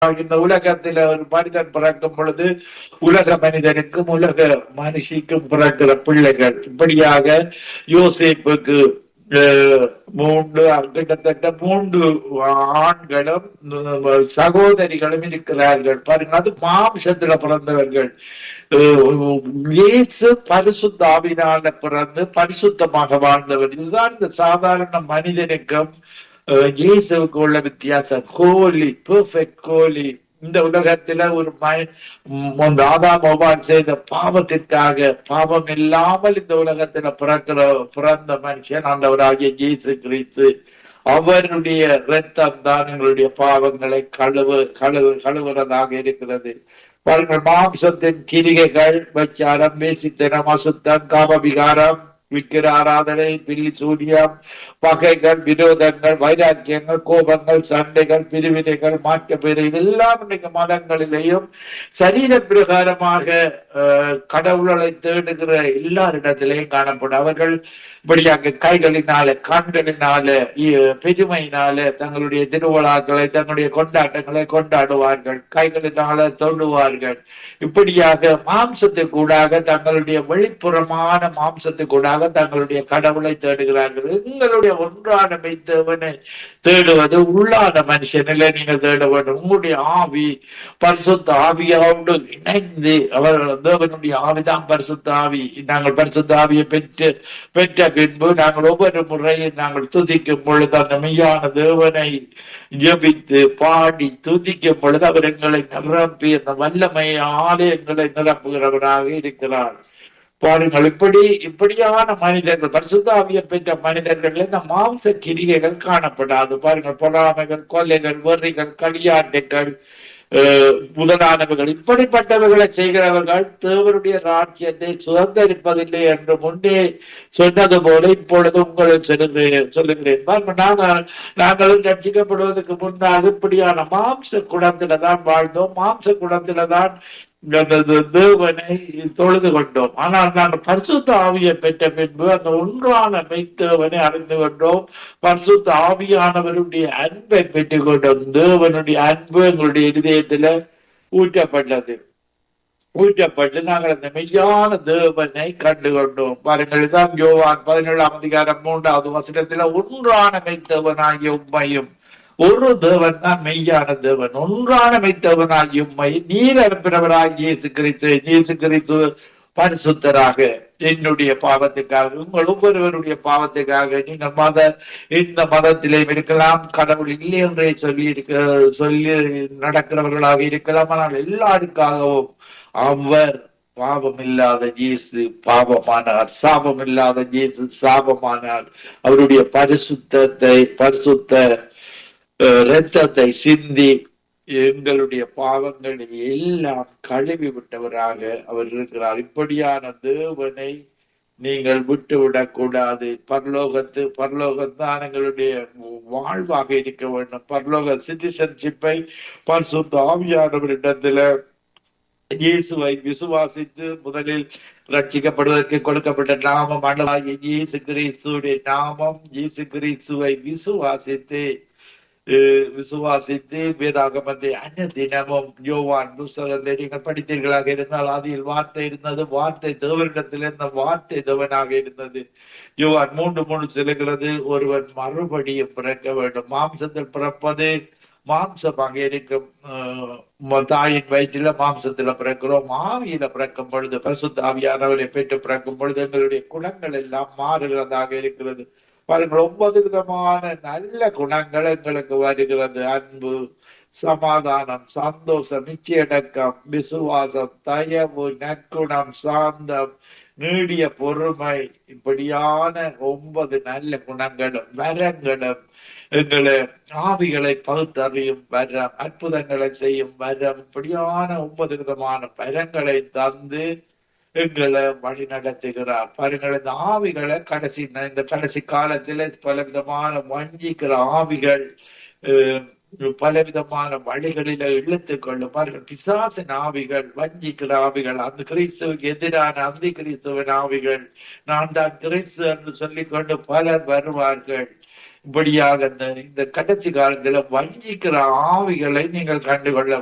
இந்த உலகத்துல ஒரு மனிதன் பிறக்கும் பொழுது உலக மனிதனுக்கும் உலக மனுஷிக்கும் பிறக்கிற பிள்ளைகள் இப்படியாக யோசேப்புக்கு அஹ், மூன்று கிட்டத்தட்ட மூன்று ஆண்களும் அஹ், சகோதரிகளும் இருக்கிறார்கள் பாருங்க அது மாம்சத்துல பிறந்தவர்கள் அஹ், இயேசு பரிசுத்த ஆவினால பிறந்து பரிசுத்தமாக வாழ்ந்தவர் இதுதான் இந்த சாதாரண மனிதனுக்கும் அஹ், இயேசுவுக்கு உள்ள வித்தியாசம் கோலி பெர்ஃபெக்ட் கோலி இந்த உலகத்துல ஒரு ம- ம், அந்த ஆதாம் ஒபான் செய்த பாவத்திற்காக பாவம் இல்லாமல் இந்த உலகத்துல பிறக்கிற பிறந்த மனுஷன் ஆண்டவராகிய இயேசு கிறிஸ்து அவருடைய இரத்தம் தான் எங்களுடைய பாவங்களை கழுவு கழுவு கழுவுறதாக இருக்கிறது பாருங்கள் மாம்சத்தின் கிரிகைகள் வச்சாரம் வேசித்தனம் அசுத்தம் காமவிகாரம் விக்கிர ஆராதனை பில்லி சூரியம் பகைகள் விரோதங்கள் வைராக்கியங்கள் கோபங்கள் சண்டைகள் பிரிவினைகள் மாற்றப்பேறு இதெல்லாம் இன்னைக்கு மதங்களிலேயும் சரீர பிரகாரமாக அஹ், கடவுளை தேடுகிற எல்லாரிடத்திலையும் காணப்படும் அவர்கள் இப்படியாக கைகளினால கண்களினால இ- பெருமையினால தங்களுடைய திருவிழாக்களை தங்களுடைய கொண்டாட்டங்களை கொண்டாடுவார்கள் கைகளினால தொழுவார்கள் இப்படியாக மாம்சத்துக்கூடாக தங்களுடைய வெளிப்புறமான மாம்சத்துக்கூடாக தங்களுடைய கடவுளை தேடுகிறார்கள் உங்களுடைய ஒன்றான மெய்த்தவனை தேடுவது உள்ளான மனுஷனில நீங்கள் தேட வேண்டும் உங்களுடைய ஆவி பரிசுத்த ஆவியோடு இணைந்து அவர் தேவனுடைய ஆவிதான் பரிசுத்த ஆவி நாங்கள் பரிசுத்த ஆவியை பெற்று பெற்ற பின்பு நாங்கள் ஒவ்வொரு முறையும் நாங்கள் துதிக்கும் பொழுது அந்த மெய்யான தேவனை ஜெபித்து பாடி துதிக்கும் பொழுது அவர் எங்களை நிரப்பி அந்த வல்லமையாலே எங்களை நிரப்புகிறவராக இருக்கிறார் பாருங்கள் இப்படி இப்படியான மனிதர்கள் பரிசுத்தாவியை பெற்ற மனிதர்கள் இந்த மாம்ச கிரிகைகள் காணப்படாது பாருங்கள் பொறாமைகள் கொல்லைகள் வெறிகள் களியாட்டுகள் அஹ், முதலானவர்கள் இப்படிப்பட்டவர்களை செய்கிறவர்கள் தேவருடைய ராஜ்யத்தை சுதந்திரிப்பதில்லை என்று முன்னே சொன்னது போல இப்பொழுது உங்களுக்கு சொல்லுகிறேன் சொல்லுகிறேன் பாருங்க நாங்கள் நாங்களும் ரட்சிக்கப்படுவதற்கு முன்னால் இப்படியான மாம்ச குடத்தில தான் வாழ்ந்தோம் மாம்ச குடத்தில தான் அந்த தேவனை தொழுது கொண்டோம் ஆனால் நாங்கள் பரிசுத்த ஆவியை பெற்ற பின்பு அந்த ஒன்றான மெய்த்தேவனை அறிந்து கொண்டோம் பரிசுத்த ஆவியானவருடைய அன்பை பெற்றுக் கொண்டோம் தேவனுடைய அன்பு எங்களுடைய இதயத்துல ஊற்றப்பட்டது ஊற்றப்பட்டு நாங்கள் அந்த மெய்யான தேவனை கண்டு கொண்டோம் பாருங்கள் தான் யோவான் பதினேழாம் அதிகாரம் மூன்றாவது வசனத்துல ஒன்றான மெய்த்தேவனாகிய உண்மையும் ஒரு தேவன் தான் மெய்யான தேவன் ஒன்றான மெய்த்தேவனாகிய உண்மை நீர் அனுப்பினவராகிய இயேசு கிறிஸ்து இயேசு கிறிஸ்து பரிசுத்தராக என்னுடைய பாவத்துக்காக உங்கள் ஒவ்வொருவருடைய பாவத்துக்காக நீங்கள் மத இந்த மதத்திலே இருக்கலாம் கடவுள் இல்லை என்றே சொல்லி இருக்க சொல்லி நடக்கிறவர்களாக இருக்கலாம் ஆனால் எல்லாருக்காகவும் அவர் பாவம் இல்லாத இயேசு பாவமானார் சாபம் இல்லாத இயேசு சாபமானார் அவருடைய பரிசுத்தத்தை பரிசுத்த அஹ், இரத்தத்தை சிந்தி எங்களுடைய பாவங்களை எல்லாம் கழுவி விட்டவராக அவர் இருக்கிறார் இப்படியான தேவனை நீங்கள் விட்டு விடக்கூடாது பரலோகத்து பரலோகத்தான் எங்களுடைய வாழ்வாக இருக்க வேண்டும் பரலோக சிட்டிசன்ஷிப்பை பரிசுத்த ஆவியானவரிடத்துல இயேசுவை விசுவாசித்து முதலில் ரட்சிக்கப்படுவதற்கு கொடுக்கப்பட்ட நாமம் ஆண்டவராகிய இயேசு கிறிஸ்துடைய நாமம் இயேசு கிறிஸ்துவை விசுவாசித்து அஹ், விசுவாசித்து வேதாகமத்தை அன்ன தினமும் யோவான் புஸ்தகத்தை நீங்கள் படித்தீர்களாக இருந்தால் அதில் வார்த்தை இருந்தது வார்த்தை தேவனிடத்தில் இருந்த வார்த்தை தேவனாக இருந்தது யோவான் மூன்று மூணு சொல்லுகிறது ஒருவன் மறுபடியும் பிறக்க வேண்டும் மாம்சத்தில் பிறப்பது மாம்சமாக இருக்கும் அஹ், ம- தாயின் வயிற்றில மாம்சத்துல பிறக்கிறோம் ஆவியில பிறக்கும் பொழுது பரிசுத்த ஆவியானவரை பெற்று பிறக்கும் பொழுது எங்களுடைய குணங்கள் எல்லாம் மாறுகிறதாக இருக்கிறது பாருங்கள் ஒன்பது விதமான நல்ல குணங்கள் எங்களுக்கு வருகிறது அன்பு சமாதானம் சந்தோஷம் நிச்சயடக்கம் விசுவாசம் தயவு நற்குணம் சாந்தம் நீடிய பொறுமை இப்படியான ஒன்பது நல்ல குணங்களும் வரங்களும் எங்களை ஆவிகளை பகுத்தறியும் வரம் அற்புதங்களை செய்யும் வரம் இப்படியான ஒன்பது விதமான வரங்களை தந்து எங்களை வழி நடத்துகிறார் பாருங்கள் இந்த ஆவிகளை கடைசி இந்த கடைசி காலத்துல பல விதமான வஞ்சிக்கிற ஆவிகள் அஹ், பலவிதமான வழிகளில இழுத்து கொள்ளும் பாருங்கள் பிசாசின் ஆவிகள் வஞ்சிக்கிற ஆவிகள் அந்த கிறிஸ்துவுக்கு எதிரான அந்த கிறிஸ்துவின் ஆவிகள் நான் தான் கிறிஸ்து என்று சொல்லிக்கொண்டு பலர் வருவார்கள் இப்படியாக இந்த இந்த கடைசி காலத்துல வஞ்சிக்கிற ஆவிகளை நீங்கள் கண்டுகொள்ள